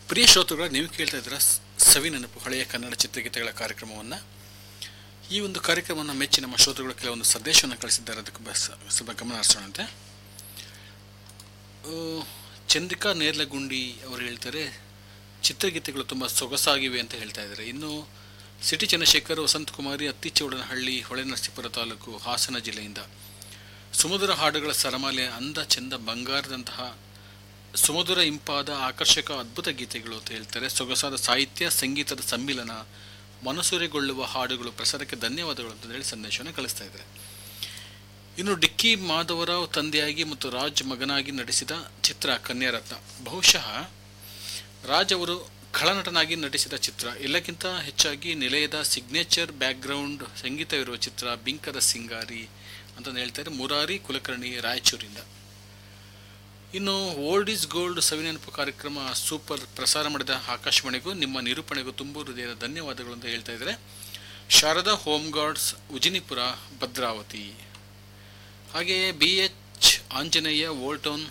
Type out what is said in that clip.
ಪ್ರಿಯ ಶ್ರೋತೃಗಳ ನೀವು ಕೇಳ್ತಾ ಇದ್ದೀರ ಸ್- ಸವಿ ನೆನಪು ಹಳೆಯ ಕನ್ನಡ ಚಿತ್ರಗೀತೆಗಳ ಕಾರ್ಯಕ್ರಮವನ್ನು ಈ ಒಂದು ಕಾರ್ಯಕ್ರಮವನ್ನು ಮೆಚ್ಚಿ ನಮ್ಮ ಶ್ರೋತೃಗಳು ಕೆಲವೊಂದು ಸಂದೇಶವನ್ನು ಕಳಿಸಿದ್ದಾರೆ ಅದಕ್ಕೆ ಬಸ್ ಸ್ವಲ್ಪ ಗಮನ ಹರಿಸೋಣಂತೆ ಆ, ಚಂದ್ರಿಕಾ ನೇರ್ಲಗುಂಡಿ ಅವರು ಹೇಳ್ತಾರೆ ಚಿತ್ರಗೀತೆಗಳು ತುಂಬ ಸೊಗಸಾಗಿವೆ ಅಂತ ಹೇಳ್ತಾ ಇದ್ದಾರೆ ಇನ್ನು ಸಿಟಿ ಚಂದ್ರಶೇಖರ್ ವಸಂತ ಕುಮಾರಿ ಅತ್ತಿಚೌಡನಹಳ್ಳಿ ಹೊಳೆನರಸೀಪುರ ತಾಲೂಕು ಹಾಸನ ಜಿಲ್ಲೆಯಿಂದ ಸುಮಧುರ ಹಾಡುಗಳ ಸರಮಾಲೆ ಅಂದ ಚಂದ ಬಂಗಾರದಂತಹ ಸುಮಧುರ ಇಂಪಾದ ಆಕರ್ಷಕ ಅದ್ಭುತ ಗೀತೆಗಳು ಅಂತ ಹೇಳ್ತಾರೆ ಸೊಗಸಾದ ಸಾಹಿತ್ಯ ಸಂಗೀತದ ಸಮ್ಮಿಲನ ಮನಸೂರೆಗೊಳ್ಳುವ ಹಾಡುಗಳು ಪ್ರಸಾರಕ್ಕೆ ಧನ್ಯವಾದಗಳು ಅಂತ ಹೇಳಿ ಸಂದೇಶವನ್ನು ಕಳಿಸ್ತಾ ಇದ್ದಾರೆ ಇನ್ನು ಡಿಕ್ಕಿ ಮಾಧವರಾವ್ ತಂದೆಯಾಗಿ ಮತ್ತು ರಾಜ್ ಮಗನಾಗಿ ನಟಿಸಿದ ಚಿತ್ರ ಕನ್ಯಾರತ್ನ ಬಹುಶಃ ರಾಜ್ ಅವರು ಖಳನಟನಾಗಿ ನಟಿಸಿದ ಚಿತ್ರ ಎಲ್ಲಕ್ಕಿಂತ ಹೆಚ್ಚಾಗಿ ನಿಲಯದ ಸಿಗ್ನೇಚರ್ ಬ್ಯಾಕ್ಗ್ರೌಂಡ್ ಸಂಗೀತವಿರುವ ಚಿತ್ರ ಬಿಂಕದ ಸಿಂಗಾರಿ ಅಂತ ಹೇಳ್ತಾರೆ ಮುರಾರಿ ಕುಲಕರ್ಣಿ ರಾಯಚೂರಿಂದ ಇನ್ನು ಓಲ್ಡ್ ಈಸ್ ಗೋಲ್ಡ್ ಸವಿನೆನಪು ಕಾರ್ಯಕ್ರಮ ಸೂಪರ್ ಪ್ರಸಾರ ಮಾಡಿದ ಆಕಾಶವಾಣಿಗೂ ನಿಮ್ಮ ನಿರೂಪಣೆಗೂ ತುಂಬು ಹೃದಯದ ಧನ್ಯವಾದಗಳು ಅಂತ ಹೇಳ್ತಾ ಇದ್ದಾರೆ ಶಾರದಾ ಹೋಮ್ ಗಾರ್ಡ್ಸ್ ಉಜಿನಿಪುರ ಭದ್ರಾವತಿ ಹಾಗೆಯೇ ಬಿ ಎಚ್ ಆಂಜನೇಯ ವೋಲ್ಟೋನ್